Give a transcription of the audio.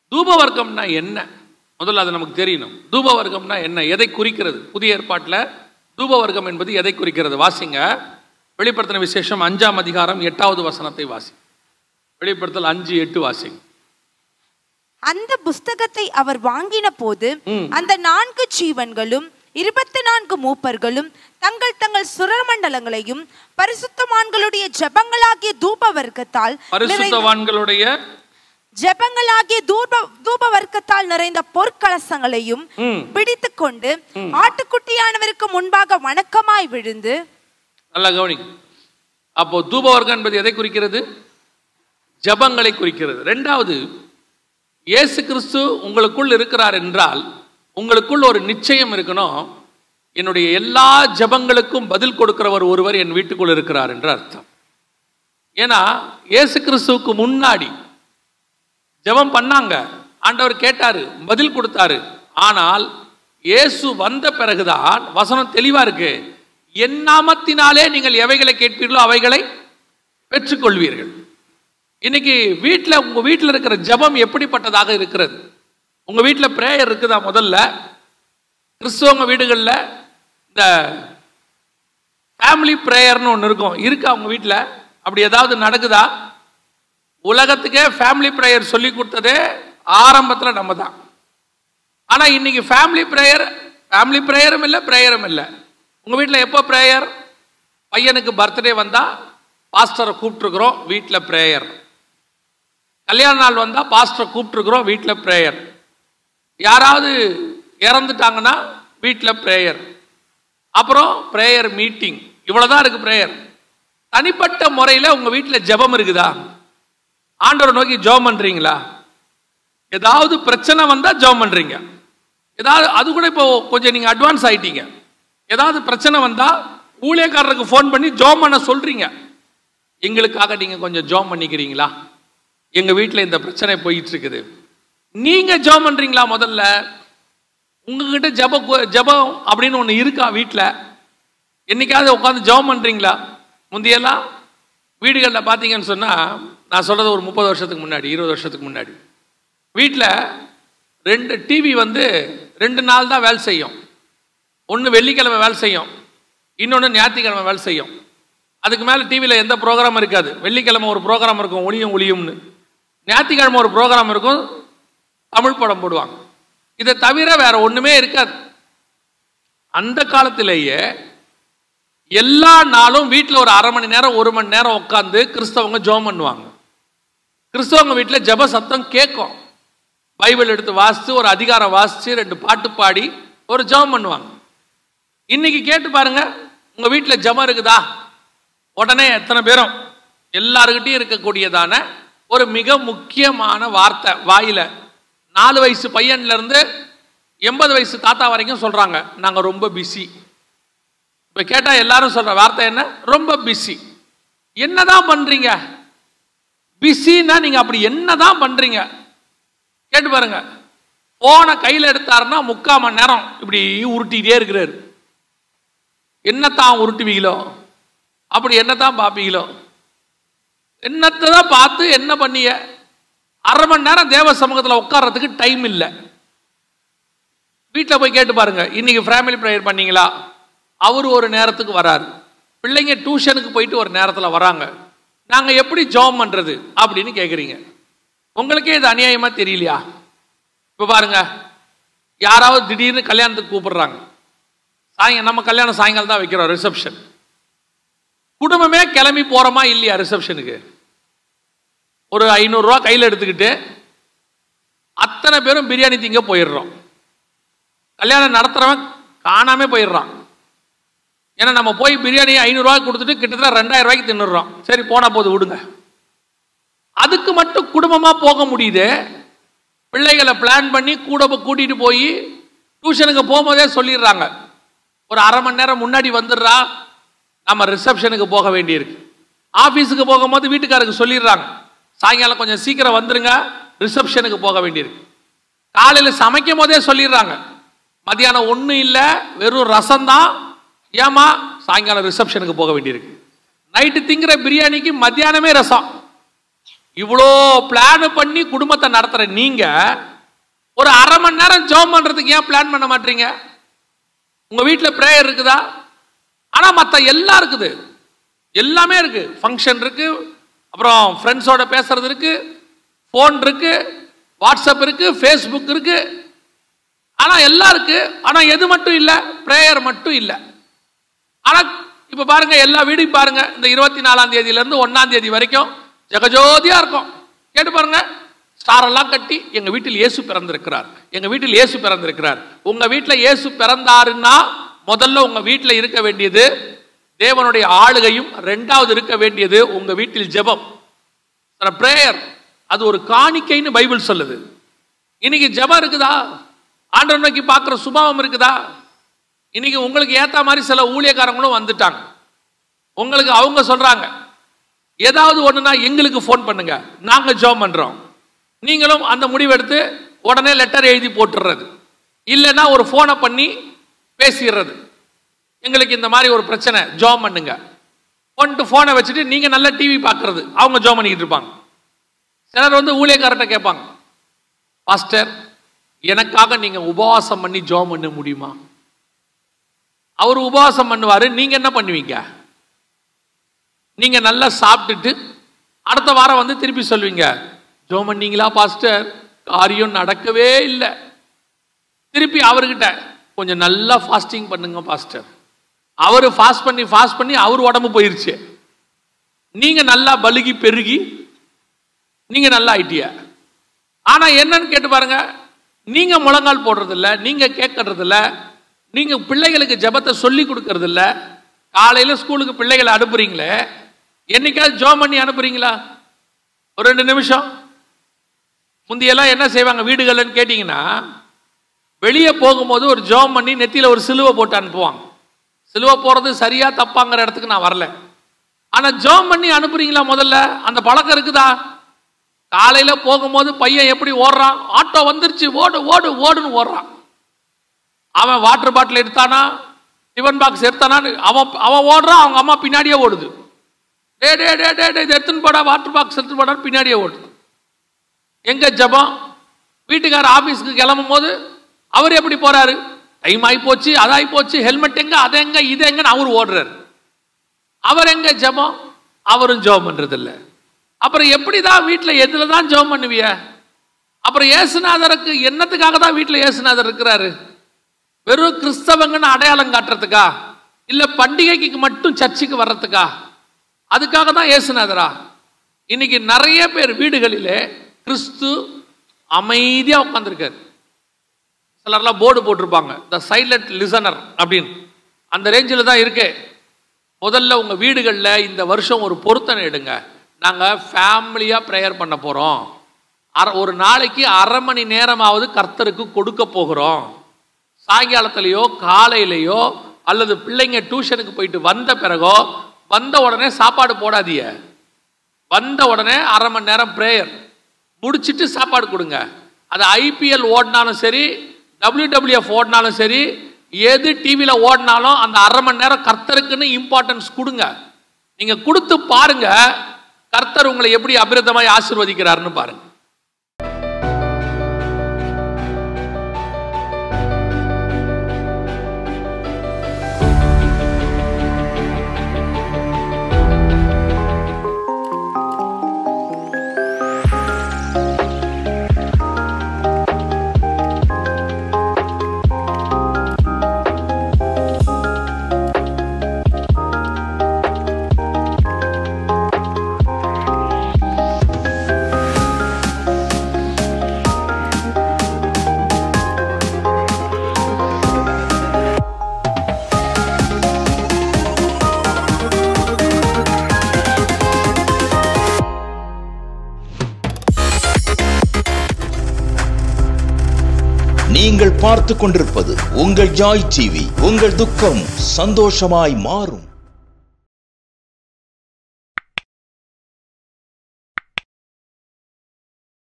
தூப வர்க்கம்னா என்ன முதல்ல அது நமக்கு தெரியணும் தூப வர்க்கம்னா என்ன எதை குறிக்கிறது புதிய ஏற்பாட்டில் தூப வர்க்கம் என்பது எதை குறிக்கிறது வாசிங்க வெளிப்படுத்தின விசேஷம் அஞ்சாம் அதிகாரம் எட்டாவது வசனத்தை வாசி வெளிப்படுத்தல் அஞ்சு எட்டு வாசிங்க அந்த புஸ்தகத்தை அவர் வாங்கின போது ம். அந்த நான்கு ஜீவன்களும் இருபத்தி நான்கு மூப்பர்களும் தங்கள் தங்கள் சுரமண்டலங்களையும் பரிசுத்தவான்களுடைய ஜெபங்களாகிய தூப வர்க்கத்தால் நிறைந்த- பரிசுத்தவான்களுடைய ஜெபங்களாகிய தூப தூப வர்க்கத்தால் நிறைந்த பொற்கலசங்களையும் ம். பிடித்துக் கொண்டு ஆட்டுக்குட்டியானவருக்கு முன்பாக வணக்கமாய் விழுந்து நல்லா கவனிங்க அப்போ தூப வர்க்கம் என்பது எதை குறிக்கிறது ஜபங்களை குறிக்கிறது ரெண்டாவது இயேசு கிறிஸ்து உங்களுக்குள் இருக்கிறார் என்றால் உங்களுக்குள் ஒரு நிச்சயம் இருக்கணும் என்னுடைய எல்லா ஜபங்களுக்கும் பதில் கொடுக்கிறவர் ஒருவர் என் வீட்டுக்குள் இருக்கிறார் என்று அர்த்தம் ஏன்னா இயேசு கிறிஸ்துவுக்கு முன்னாடி ஜெபம் பண்ணாங்க ஆண்டவர் கேட்டாரு பதில் கொடுத்தாரு ஆனால் இயேசு வந்த பிறகுதான் வசனம் தெளிவா இருக்கு என் நாமத்தினாலே நீங்கள் எவைகளை கேட்பீர்களோ அவைகளை பெற்றுக்கொள்வீர்கள் இன்னைக்கு வீட்டில் உங்க வீட்டில் இருக்கிற ஜெபம் எப்படிப்பட்டதாக இருக்கிறது உங்க வீட்டில் பிரேயர் இருக்குதா முதல்ல கிறிஸ்தவங்க வீடுகளில் இந்த ஃபேமிலி ப்ரேயர்னு ஒன்று இருக்கும் இருக்கா உங்க வீட்டில் அப்படி ஏதாவது நடக்குதா உலகத்துக்கே ஃபேமிலி ப்ரேயர் சொல்லி கொடுத்ததே ஆரம்பத்தில் நம்ம தான் ஆனால் இன்னைக்கு ஃபேமிலி ப்ரேயர் ஃபேமிலி ப்ரேயரும் இல்லை ப்ரேயரும் இல்லை உங்கள் வீட்டில் எப்போ ப்ரேயர் பையனுக்கு பர்த்டே வந்தால் பாஸ்டரை கூப்பிட்ருக்குறோம் வீட்டில் ப்ரேயர் கல்யாண நாள் வந்தால் பாஸ்டரை கூப்பிட்ருக்குறோம் வீட்டில் ப்ரேயர் யாராவது இறந்துட்டாங்கன்னா வீட்டில் ப்ரேயர் அப்புறம் ப்ரேயர் மீட்டிங் இவ்வளோதான் இருக்குது ப்ரேயர் தனிப்பட்ட முறையில் உங்கள் வீட்டில் ஜெபம் இருக்குதா ஆண்டவரை நோக்கி ஜெபம் பண்ணுறீங்களா ஏதாவது பிரச்சனை வந்தால் ஜெபம் பண்ணுறீங்க ஏதாவது அது கூட இப்போ கொஞ்சம் நீங்கள் அட்வான்ஸ் ஆயிட்டீங்க ஏதாவது பிரச்சனை வந்தால் ஊழியக்காரருக்கு ஃபோன் பண்ணி ஜெபம் பண்ண சொல்கிறீங்க எங்களுக்காக நீங்கள் கொஞ்சம் ஜெபம் பண்ணிக்கிறீங்களா எங்கள் வீட்டில் இந்த பிரச்சனை போயிட்டு இருக்குது நீங்கள் ஜெபம் பண்ணுறீங்களா முதல்ல உங்ககிட்ட ஜப கு- ஜெபம் அப்படின்னு ஒன்று இருக்கா வீட்டில் என்னைக்காவது உட்காந்து ஜெபம் பண்ணுறீங்களா முந்தையெல்லாம் வீடுகளில் பார்த்தீங்கன்னு சொன்னால் நான் சொல்கிறது ஒரு முப்பது வருஷத்துக்கு முன்னாடி இருபது வருஷத்துக்கு முன்னாடி வீட்டில் ரெண்டு டிவி வந்து ரெண்டு நாள் தான் வேலை செய்யும் ஒன்று வெள்ளிக்கிழமை வேலை செய்யும் இன்னொன்று ஞாயிற்றுக்கிழமை வேலை செய்யும் அதுக்கு மேலே டிவியில் எந்த ப்ரோக்ராம் இருக்காது வெள்ளிக்கிழமை ஒரு ப்ரோக்ராம் இருக்கும் ஒளியும் ஒளியும்னு ஞாயிற்றுக்கிழமை ஒரு ப்ரோக்ராம் இருக்கும் தமிழ் படம் போடுவாங்க இதை தவிர வேற ஒண்ணுமே இருக்காது அந்த காலத்திலேயே எல்லா நாளும் வீட்டில் ஒரு அரை மணி நேரம் ஒரு மணி நேரம் உட்காந்து கிறிஸ்தவங்க ஜெபம் பண்ணுவாங்க கிறிஸ்தவங்க வீட்டில் ஜெப சத்தம் கேட்கும் பைபிள் எடுத்து வாசித்து ஒரு அதிகாரம் வாசித்து ரெண்டு பாட்டு பாடி ஒரு ஜெபம் பண்ணுவாங்க இன்னைக்கு கேட்டு பாருங்க உங்க வீட்டில் ஜெபம் இருக்குதா உடனே எத்தனை பேரும் எல்லாருக்கிட்டையும் இருக்கக்கூடியதான ஒரு மிக முக்கியமான வார்த்தை வாயில நாலு வயசு பையன்ல இருந்து எண்பது வயசு தாத்தா வரைக்கும் சொல்றாங்க நாங்க ரொம்ப பிஸி இப்ப கேட்டா எல்லாரும் சொல்ற வார்த்தை என்ன ரொம்ப பிஸி என்னதான் பண்றீங்க பிஸின்னா நீங்க அப்படி என்னதான் பண்றீங்க கேட்டு பாருங்க போனை கையில் எடுத்தாருன்னா முக்கால் மணி நேரம் இப்படி உருட்டிக்கிட்டே இருக்கிறாரு என்னத்தான் உருட்டுவீங்களோ அப்படி என்னத்தான் பார்ப்பீங்களோ என்னத்தை தான் பார்த்து என்ன பண்ணிய அரை மணி நேரம் தேவ சமூகத்தில் உட்கார்றதுக்கு டைம் இல்லை வீட்டில் போய் கேட்டு பாருங்க இன்னைக்கு ஃபேமிலி ப்ரேயர் பண்ணீங்களா அவர் ஒரு நேரத்துக்கு வராரு பிள்ளைங்க டியூஷனுக்கு போயிட்டு ஒரு நேரத்தில் வராங்க நாங்கள் எப்படி ஜாப் பண்ணுறது அப்படின்னு கேட்குறீங்க உங்களுக்கே இது அநியாயமாக தெரியலையா இப்போ பாருங்க யாராவது திடீர்னு கல்யாணத்துக்கு கூப்பிடுறாங்க சாயங்க நம்ம கல்யாணம் சாயங்காலம் தான் வைக்கிறோம் ரிசப்ஷன் குடும்பமே கிளம்பி போகிறோமா இல்லையா ரிசப்ஷனுக்கு ஒரு ஐநூறுரூவா கையில் எடுத்துக்கிட்டு அத்தனை பேரும் பிரியாணி திங்க போயிடுறோம் கல்யாணம் நடத்துகிறவன் காணாமே போயிடுறான் ஏன்னா நம்ம போய் பிரியாணி ஐநூறுரூவா கொடுத்துட்டு கிட்டத்தட்ட ரெண்டாயிரம் ரூபாய்க்கு தின்னுடுறோம் சரி போனால் போது விடுங்க அதுக்கு மட்டும் குடும்பமாக போக முடியுது பிள்ளைகளை பிளான் பண்ணி கூட போ- கூட்டிட்டு போய் டியூஷனுக்கு போகும்போதே சொல்லிடுறாங்க ஒரு அரை மணி நேரம் முன்னாடி வந்துடுறா நம்ம ரிசப்ஷனுக்கு போக வேண்டியிருக்கு ஆஃபீஸுக்கு போகும்போது வீட்டுக்காரருக்கு சொல்லிடுறாங்க சாயங்காலம் கொஞ்சம் சீக்கிரம் வந்துருங்க ரிசப்ஷனுக்கு போக வேண்டியிருக்கு காலையில் சமைக்கும் போதே சொல்லிடுறாங்க மதியானம் ஒன்றும் இல்லை வெறும் ரசம் தான் ஏமா சாயங்காலம் ரிசப்ஷனுக்கு போக வேண்டியிருக்கு நைட்டு திங்கிற பிரியாணிக்கு மத்தியானமே ரசம் இவ்வளோ பிளான் பண்ணி குடும்பத்தை நடத்துற நீங்க ஒரு அரை மணி நேரம் ஜெபம் பண்றதுக்கு ஏன் பிளான் பண்ண மாட்டீங்க உங்க வீட்டில் ப்ரேயர் இருக்குதா ஆனா மற்ற எல்லாம் இருக்குது எல்லாமே இருக்கு ஃபங்க்ஷன் இருக்கு அப்புறம் ஃப்ரெண்ட்ஸோட பேசுறது இருக்கு ஃபோன் இருக்கு வாட்ஸ்அப் இருக்கு ஃபேஸ்புக் இருக்கு ஆனா எல்லாம் இருக்கு ஆனா எது மட்டும் இல்ல ப்ரேயர் மட்டும் இல்ல ஆனா இப்ப பாருங்க எல்லா வீடையும் பாருங்க இந்த இருபத்தி நாலாம் தேதியில இருந்து ஒன்னாம் தேதி வரைக்கும் ஜெகஜோதியா இருக்கும் கேட்டு பாருங்க ஸ்டார் எல்லாம் கட்டி எங்க வீட்டில் இயேசு பிறந்திருக்கிறார் எங்க வீட்டில் இயேசு பிறந்திருக்கிறார் உங்க வீட்டில் இயேசு பிறந்தாருன்னா முதல்ல உங்க வீட்டில் இருக்க வேண்டியது தேவனுடைய ஆளுகையும் ரெண்டாவது இருக்க வேண்டியது உங்க வீட்டில் ஜெபம் பிரேயர் அது ஒரு காணிக்கைன்னு பைபிள் சொல்லுது இன்னைக்கு ஜெபம் இருக்குதா ஆண்டவர் நோக்கி பார்க்குற சுபாவம் இருக்குதா இன்னைக்கு உங்களுக்கு ஏத்த மாதிரி சில ஊழியக்காரங்களும் வந்துட்டாங்க உங்களுக்கு அவங்க சொல்றாங்க ஏதாவது ஒண்ணுனா எங்களுக்கு ஃபோன் பண்ணுங்க நாங்க ஜெபம் பண்றோம் நீங்களும் அந்த முடிவெடுத்து உடனே லெட்டர் எழுதி போட்டுடுறது இல்லைன்னா ஒரு ஃபோனை பண்ணி பேசிடுறது எங்களுக்கு இந்த மாதிரி ஒரு பிரச்சனை ஜோம் பண்ணுங்க கொண்டு ஃபோனை வச்சுட்டு நீங்க நல்ல டிவி பார்க்கறது அவங்க ஜோம் பண்ணிக்கிட்டு இருப்பாங்க சிலர் வந்து ஊழியக்காரர்கிட்ட கேட்பாங்க பாஸ்டர் எனக்காக நீங்க உபவாசம் பண்ணி ஜோம் பண்ண முடியுமா அவர் உபவாசம் பண்ணுவாரு நீங்க என்ன பண்ணுவீங்க நீங்க நல்லா சாப்பிட்டுட்டு அடுத்த வாரம் வந்து திருப்பி சொல்வீங்க ஜோம் பண்ணீங்களா பாஸ்டர் காரியம் நடக்கவே இல்லை திருப்பி அவர்கிட்ட கொஞ்சம் நல்லா ஃபாஸ்டிங் பண்ணுங்க பாஸ்டர் அவர் ஃபாஸ்ட் பண்ணி ஃபாஸ்ட் பண்ணி அவர் உடம்பு போயிருச்சு நீங்க நல்லா பலுகி பெருகி நீங்க நல்லா ஆயிட்டிய ஆனா என்னன்னு கேட்டு பாருங்க நீங்க முழங்கால் போடுறது இல்ல நீங்க கேட்கறது இல்ல நீங்க பிள்ளைகளுக்கு ஜெபத்தை சொல்லி கொடுக்கறது இல்ல காலையில ஸ்கூலுக்கு பிள்ளைகளை அனுப்புறீங்களே என்னைக்காவது ஜோம் பண்ணி அனுப்புறீங்களா ஒரு ரெண்டு நிமிஷம் முந்தியெல்லாம் என்ன செய்வாங்க வீடுகள்னு கேட்டிங்கன்னா வெளியே போகும்போது ஒரு ஜோம் பண்ணி நெத்தியில் ஒரு சிலுவை போட்டு அனுப்புவாங்க சிலுவை போகிறது சரியா தப்பாங்கிற இடத்துக்கு நான் வரல ஆனால் ஜோம் பண்ணி அனுப்புறீங்களா முதல்ல அந்த பழக்கம் இருக்குதா காலையில் போகும்போது பையன் எப்படி ஓடுறான் ஆட்டோ வந்துருச்சு ஓடு ஓடு ஓடுன்னு ஓடுறான் அவன் வாட்டர் பாட்டில் எடுத்தானா டிஃபன் பாக்ஸ் எடுத்தானான்னு அவன் அவன் ஓடுறான் அவங்க அம்மா பின்னாடியே ஓடுது டே டே டே டே டே இதை எடுத்துன்னு போடா வாட்டர் பாக்ஸ் எடுத்துன்னு போடான்னு பின்னாடியே ஓடுது எங்க ஜபம் வீட்டுக்கார ஆபீஸ்க்கு கிளம்பும் போது அவர் எப்படி போறாரு டைம் ஆகி போச்சு அதாகி போச்சு ஹெல்மெட் எங்க அது எங்க இது எங்கன்னு அவர் ஓடுறாரு அவர் எங்க ஜபம் அவரும் ஜெபம் பண்றது இல்ல அப்புறம் எப்படி தான் வீட்டில் எதுல தான் ஜெபம் பண்ணுவிய அப்புறம் இயேசுநாதருக்கு என்னத்துக்காக தான் வீட்டில் இயேசுநாதர் இருக்கிறாரு வெறும் கிறிஸ்தவங்கன்னு அடையாளம் காட்டுறதுக்கா இல்ல பண்டிகைக்கு மட்டும் சர்ச்சுக்கு வர்றதுக்கா அதுக்காக தான் இயேசுநாதரா இன்னைக்கு நிறைய பேர் வீடுகளிலே கிறிஸ்து அமைதியா உட்காந்துருக்காரு சிலர்லாம் போர்டு போட்டிருப்பாங்க த சைலண்ட் லிசனர் அப்படின்னு அந்த ரேஞ்சில் தான் இருக்கு முதல்ல உங்க வீடுகளில் இந்த வருஷம் ஒரு பொருத்தனை எடுங்க நாங்கள் ஃபேமிலியாக ப்ரேயர் பண்ண போகிறோம் அரை ஒரு நாளைக்கு அரை மணி நேரமாவது கர்த்தருக்கு கொடுக்க போகிறோம் சாயங்காலத்திலேயோ காலையிலையோ அல்லது பிள்ளைங்க டியூஷனுக்கு போயிட்டு வந்த பிறகோ வந்த உடனே சாப்பாடு போடாதீங்க வந்த உடனே அரை மணி நேரம் ப்ரேயர் முடிச்சிட்டு சாப்பாடு கொடுங்க அது ஐபிஎல் ஓடினாலும் சரி டபிள்யூடபிள்யூஎஃப் ஓடினாலும் சரி எது டிவியில் ஓடினாலும் அந்த அரை மணி நேரம் கர்த்தருக்குன்னு இம்பார்ட்டன்ஸ் கொடுங்க நீங்கள் கொடுத்து பாருங்க கர்த்தர் உங்களை எப்படி அபிரதமாய் ஆசீர்வதிக்கிறாருன்னு பாருங்க நீங்கள் பார்த்து கொண்டிருப்பது உங்கள் ஜாய் டிவி உங்கள் துக்கம் சந்தோஷமாய் மாறும்